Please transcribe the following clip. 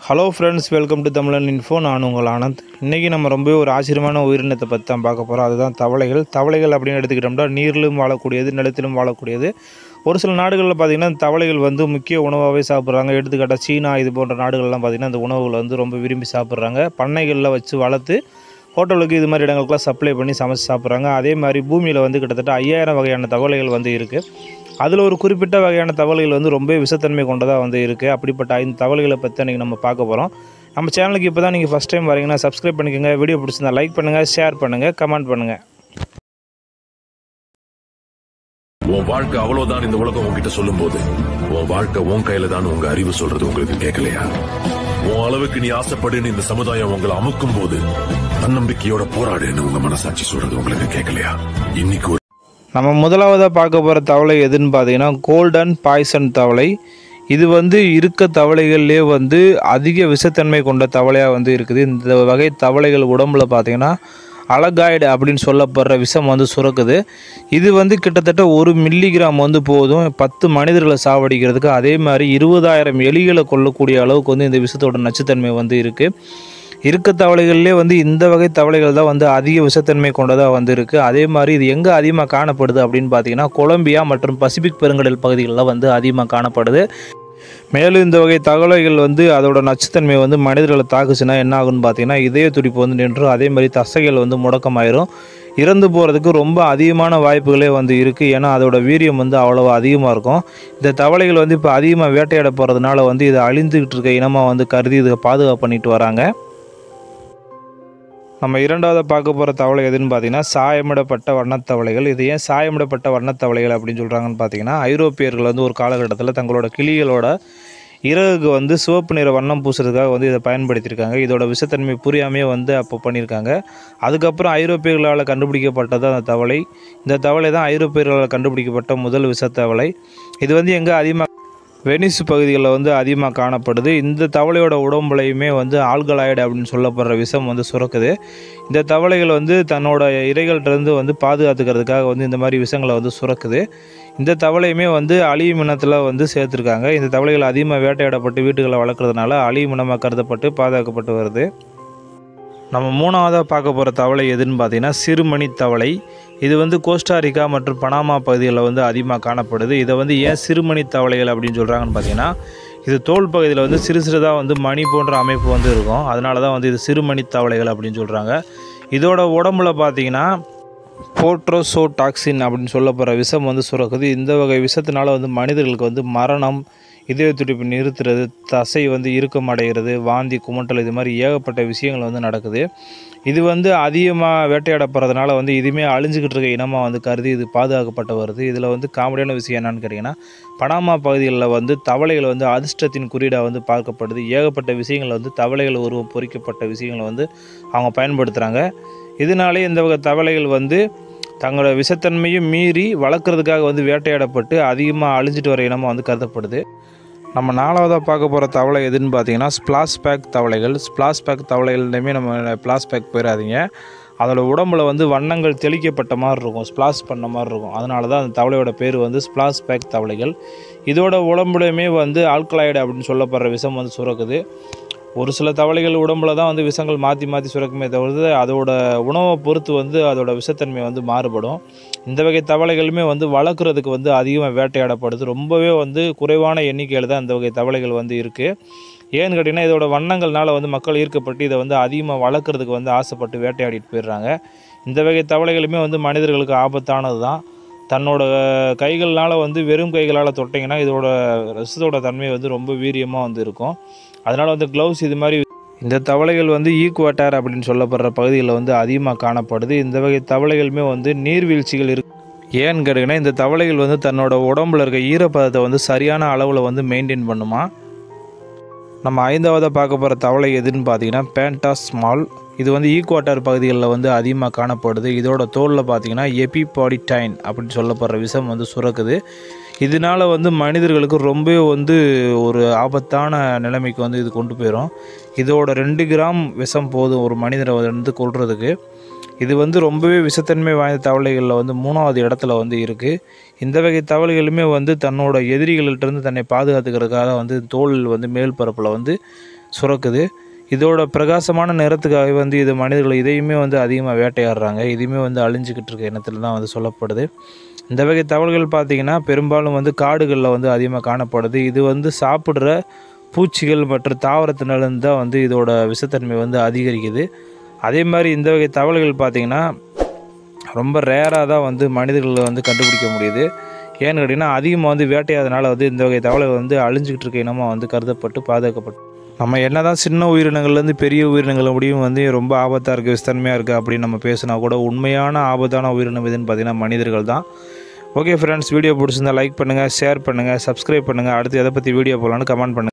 hello friends welcome to Tamilan info நான் உங்கள் ஆனந்த் இன்றைக்கி நம்ம ரொம்ப ஒரு ஆச்சரியமான உயிரினத்தை பற்றி தான் பார்க்க போகிறோம் அதுதான் தவளைகள் தவளைகள் அப்படின்னு எடுத்துக்கிட்டோம்னா நீரிலும் வாழக்கூடியது நிலத்திலும் வாழக்கூடியது ஒரு சில நாடுகளில் பார்த்திங்கன்னா இந்த தவளைகள் வந்து முக்கிய உணவாகவே சாப்பிட்றாங்க எடுத்துக்காட்டால் சீனா இது போன்ற நாடுகள்லாம் பார்த்திங்கன்னா இந்த உணவுகளை வந்து ரொம்ப விரும்பி சாப்பிட்றாங்க பண்ணைகளில் வச்சு வளர்த்து ஹோட்டலுக்கு இது மாதிரி இடங்களுக்குலாம் சப்ளை பண்ணி சமைச்சு சாப்பிட்றாங்க அதே மாதிரி பூமியில் வந்து கிட்டத்தட்ட ஐயாயிரம் வகையான தவளைகள் வந்து இருக்குது அதில் ஒரு குறிப்பிட்ட வகையான தவளைகள் வந்து ரொம்ப விஷத்தன்மை கொண்டதாக வந்து இருக்குது அப்படிப்பட்ட ஐந்து தவளைகளை பற்றி இன்றைக்கி நம்ம பார்க்க போகிறோம் நம்ம சேனலுக்கு இப்போ தான் நீங்கள் ஃபஸ்ட் டைம் வரீங்கன்னா சப்ஸ்கிரைப் பண்ணிக்கோங்க வீடியோ பிடிச்சிருந்தா லைக் பண்ணுங்கள் ஷேர் பண்ணுங்கள் கமெண்ட் பண்ணுங்கள் உன் வாழ்க்கை அவ்வளவுதான் இந்த உலகம் உன்கிட்ட சொல்லும் போது உன் வாழ்க்கை உன் கையில தான் உங்க அறிவு சொல்றது உங்களுக்கு கேட்கலையா உன் அளவுக்கு நீ ஆசைப்படுன்னு இந்த சமுதாயம் உங்களை அமுக்கும் போது தன்னம்பிக்கையோட போராடுன்னு உங்க மனசாட்சி சொல்றது உங்களுக்கு கேட்கலையா இன்னைக்கு ஒரு நம்ம முதலாவதாக பார்க்க போகிற தவளை எதுன்னு பார்த்தீங்கன்னா கோல்டன் பாய்சன் தவளை இது வந்து இருக்க தவளைகள்லேயே வந்து அதிக விஷத்தன்மை கொண்ட தவளையாக வந்து இருக்குது இந்த வகை தவளைகள் உடம்புல பார்த்தீங்கன்னா அலகாய்டு அப்படின்னு சொல்லப்படுற விஷம் வந்து சுரக்குது இது வந்து கிட்டத்தட்ட ஒரு மில்லிகிராம் வந்து போதும் பத்து மனிதர்களை சாவடிக்கிறதுக்கு அதே மாதிரி இருபதாயிரம் எலிகளை கொல்லக்கூடிய அளவுக்கு வந்து இந்த விஷத்தோட நச்சுத்தன்மை வந்து இருக்குது இருக்க தவளைகள்லே வந்து இந்த வகை தவளைகள் தான் வந்து அதிக விஷத்தன்மை கொண்டதாக வந்து இருக்குது அதே மாதிரி இது எங்கே அதிகமாக காணப்படுது அப்படின்னு பார்த்தீங்கன்னா கொலம்பியா மற்றும் பசிபிக் பெருங்கடல் பகுதிகளில் வந்து அதிகமாக காணப்படுது மேலும் இந்த வகை தகவல்கள் வந்து அதோட நச்சுத்தன்மை வந்து மனிதர்களை தாக்குச்சுன்னா என்ன ஆகுன்னு பார்த்தீங்கன்னா இதய துடிப்பு வந்து நின்றும் அதே மாதிரி தசைகள் வந்து முடக்கமாயிரும் இறந்து போகிறதுக்கு ரொம்ப அதிகமான வாய்ப்புகளே வந்து இருக்குது ஏன்னா அதோட வீரியம் வந்து அவ்வளோ அதிகமாக இருக்கும் இந்த தவளைகள் வந்து இப்போ அதிகமாக வேட்டையாட போகிறதுனால வந்து இது அழிந்துக்கிட்டு இருக்க இனமாக வந்து கருதி இதை பாதுகாப்பு பண்ணிட்டு வராங்க நம்ம இரண்டாவது பார்க்க போகிற தவளை எதுன்னு பார்த்தீங்கன்னா சாயமிடப்பட்ட வண்ணத்தவளைகள் இது ஏன் சாயமிடப்பட்ட வண்ணத்தவளைகள் அப்படின்னு சொல்கிறாங்கன்னு பார்த்தீங்கன்னா ஐரோப்பியர்கள் வந்து ஒரு காலகட்டத்தில் தங்களோட கிளிகளோட இறகுக்கு வந்து சிவப்பு நிற வண்ணம் பூசுறதுக்காக வந்து இதை பயன்படுத்தியிருக்காங்க இதோட விஷத்தன்மை புரியாமே வந்து அப்போ பண்ணியிருக்காங்க அதுக்கப்புறம் ஐரோப்பியர்களால் கண்டுபிடிக்கப்பட்டது அந்த தவளை இந்த தவளை தான் ஐரோப்பியர்களால் கண்டுபிடிக்கப்பட்ட முதல் விஷத்தவளை இது வந்து எங்கே அதிகமாக வெனிஸ் பகுதிகளில் வந்து அதிகமாக காணப்படுது இந்த தவளையோட உடம்புலையுமே வந்து ஆல்கலாய்டு அப்படின்னு சொல்லப்படுற விஷம் வந்து சுரக்குது இந்த தவளைகள் வந்து தன்னோட இறைகள்கிட்டருந்து வந்து பாதுகாத்துக்கிறதுக்காக வந்து இந்த மாதிரி விஷங்களை வந்து சுரக்குது இந்த தவளையுமே வந்து அழியும் இனத்தில் வந்து சேர்த்துருக்காங்க இந்த தவளைகள் அதிகமாக வேட்டையாடப்பட்டு வீட்டுகளை வளர்க்குறதுனால அழியும் இனமாக கருதப்பட்டு பாதுகாக்கப்பட்டு வருது நம்ம மூணாவதாக பார்க்க போகிற தவளை எதுன்னு பார்த்தீங்கன்னா சிறுமணி தவளை இது வந்து கோஸ்டாரிக்கா மற்றும் பனாமா பகுதிகளில் வந்து அதிகமாக காணப்படுது இதை வந்து ஏன் சிறுமணி தவளைகள் அப்படின்னு சொல்கிறாங்கன்னு பார்த்தீங்கன்னா இது தோல் பகுதியில் வந்து சிறு சிறுதாக வந்து மணி போன்ற அமைப்பு வந்து இருக்கும் அதனால தான் வந்து இது சிறுமணி தவளைகள் அப்படின்னு சொல்கிறாங்க இதோட உடம்புல பார்த்தீங்கன்னா போட்ரோசோடாக்சின் அப்படின்னு சொல்லப்படுற விஷம் வந்து சுரக்குது இந்த வகை விஷத்தினால வந்து மனிதர்களுக்கு வந்து மரணம் இதய துடிப்பு நிறுத்துறது தசை வந்து இறுக்கம் அடைகிறது வாந்தி குமட்டல் இது மாதிரி ஏகப்பட்ட விஷயங்கள் வந்து நடக்குது இது வந்து அதிகமாக வேட்டையாடப்படுறதுனால வந்து இதுவுமே அழிஞ்சிக்கிட்டு இருக்க இனமாக வந்து கருதி இது பாதுகாக்கப்பட்டு வருது இதில் வந்து காமெடியான விஷயம் என்னன்னு கேட்டிங்கன்னா பனாமா பகுதிகளில் வந்து தவளைகள் வந்து அதிர்ஷ்டத்தின் குறியீடாக வந்து பார்க்கப்படுது ஏகப்பட்ட விஷயங்கள் வந்து தவளைகள் உருவம் பொறிக்கப்பட்ட விஷயங்களை வந்து அவங்க பயன்படுத்துகிறாங்க இதனாலே இந்த வகை தவளைகள் வந்து தங்களோட விஷத்தன்மையும் மீறி வளர்க்குறதுக்காக வந்து வேட்டையாடப்பட்டு அதிகமாக அழிஞ்சிட்டு வர இனமாக வந்து கருதப்படுது நம்ம நாலாவதாக பார்க்க போகிற தவளை எதுன்னு பார்த்தீங்கன்னா ஸ்பிளாஸ் பேக் தவளைகள் ஸ்பிளாஸ் பேக் தவளைகள்லையுமே நம்ம பிளாஸ் பேக் போயிடாதீங்க அதோட உடம்புல வந்து வண்ணங்கள் தெளிக்கப்பட்ட மாதிரி இருக்கும் ஸ்பிளாஸ் பண்ண மாதிரி இருக்கும் அதனால தான் அந்த தவளையோட பேர் வந்து ஸ்பிளாஸ் பேக் தவளைகள் இதோட உடம்புலையுமே வந்து ஆல்கலாய்டு அப்படின்னு சொல்லப்படுற விஷம் வந்து சுரக்குது ஒரு சில தவளைகள் உடம்புல தான் வந்து விஷங்கள் மாற்றி மாற்றி சுரக்குமே தவிர்த்து அதோட உணவை பொறுத்து வந்து அதோட விஷத்தன்மை வந்து மாறுபடும் இந்த வகை தவளைகளுமே வந்து வளர்க்குறதுக்கு வந்து அதிகமாக வேட்டையாடப்படுது ரொம்பவே வந்து குறைவான எண்ணிக்கையில் தான் இந்த வகை தவளைகள் வந்து இருக்குது ஏன்னு கேட்டிங்கன்னா இதோட வண்ணங்கள்னால வந்து மக்கள் ஈர்க்கப்பட்டு இதை வந்து அதிகமாக வளர்க்குறதுக்கு வந்து ஆசைப்பட்டு வேட்டையாடிட்டு போயிடுறாங்க இந்த வகை தவளைகளுமே வந்து மனிதர்களுக்கு ஆபத்தானது தான் தன்னோட கைகள்னால் வந்து வெறும் கைகளால் தொட்டிங்கன்னா இதோட ரசத்தோட தன்மை வந்து ரொம்ப வீரியமாக வந்து இருக்கும் அதனால் வந்து க்ளவுஸ் இது மாதிரி இந்த தவளைகள் வந்து ஈக்குவேட்டார் அப்படின்னு சொல்லப்படுற பகுதிகளில் வந்து அதிகமாக காணப்படுது இந்த வகை தவளைகளுமே வந்து நீர்வீழ்ச்சிகள் இருக்கு ஏன்னு கேட்டிங்கன்னா இந்த தவளைகள் வந்து தன்னோட உடம்புல இருக்க ஈரப்பதத்தை வந்து சரியான அளவில் வந்து மெயின்டைன் பண்ணுமா நம்ம ஐந்தாவதாக பார்க்க போகிற தவளை எதுன்னு பார்த்தீங்கன்னா பேண்டாஸ் ஸ்மால் இது வந்து ஈக்குவாட்டர் பகுதிகளில் வந்து அதிகமாக காணப்படுது இதோட தோலில் பார்த்தீங்கன்னா எபிபாடிடைன் அப்படின்னு சொல்லப்படுற விஷம் வந்து சுரக்குது இதனால் வந்து மனிதர்களுக்கு ரொம்ப வந்து ஒரு ஆபத்தான நிலைமைக்கு வந்து இது கொண்டு போயிடும் இதோட ரெண்டு கிராம் விஷம் போதும் ஒரு மனிதரை வந்து கொல்றதுக்கு இது வந்து ரொம்பவே விஷத்தன்மை வாய்ந்த தவளைகளில் வந்து மூணாவது இடத்துல வந்து இருக்குது இந்த வகை தவளைகளுமே வந்து தன்னோட எதிரிகள்கிட்டருந்து தன்னை பாதுகாத்துக்கிறதுக்காக வந்து தோல் வந்து மேல் பரப்பில் வந்து சுரக்குது இதோட பிரகாசமான நிறத்துக்காக வந்து இது மனிதர்கள் இதையுமே வந்து அதிகமாக வேட்டையாடுறாங்க இதுவுமே வந்து அழிஞ்சிக்கிட்டு இருக்க இனத்தில் தான் வந்து சொல்லப்படுது இந்த வகை தவளைகள் பார்த்திங்கன்னா பெரும்பாலும் வந்து காடுகளில் வந்து அதிகமாக காணப்படுது இது வந்து சாப்பிட்ற பூச்சிகள் மற்றும் தாவரத்தினாலேருந்து தான் வந்து இதோட விஷத்தன்மை வந்து அதிகரிக்குது அதே மாதிரி இந்த வகை தவளைகள் பார்த்திங்கன்னா ரொம்ப ரேராக தான் வந்து மனிதர்களை வந்து கண்டுபிடிக்க முடியுது ஏன்னு கேட்டிங்கன்னா அதிகமாக வந்து வேட்டையாதனால வந்து இந்த வகை தவளை வந்து அழிஞ்சிக்கிட்டு இருக்க இனமாக வந்து கருதப்பட்டு பாதுகாக்கப்பட்டு நம்ம என்ன தான் சின்ன உயிரினங்கள்லேருந்து பெரிய உயிரினங்கள் முடியும் வந்து ரொம்ப ஆபத்தாக இருக்குது விஸ்தன்மையாக இருக்குது அப்படின்னு நம்ம பேசினா கூட உண்மையான ஆபத்தான உயிரினம் எதுன்னு பார்த்தீங்கன்னா மனிதர்கள் தான் ஓகே ஃப்ரெண்ட்ஸ் வீடியோ பிடிச்சிருந்தா லைக் பண்ணுங்கள் ஷேர் பண்ணுங்கள் சப்ஸ்கிரைப் பண்ணுங்கள் அடுத்து எதை பற்றி வீடியோ போகலான்னு கமெண்ட் பண்ணுங்கள்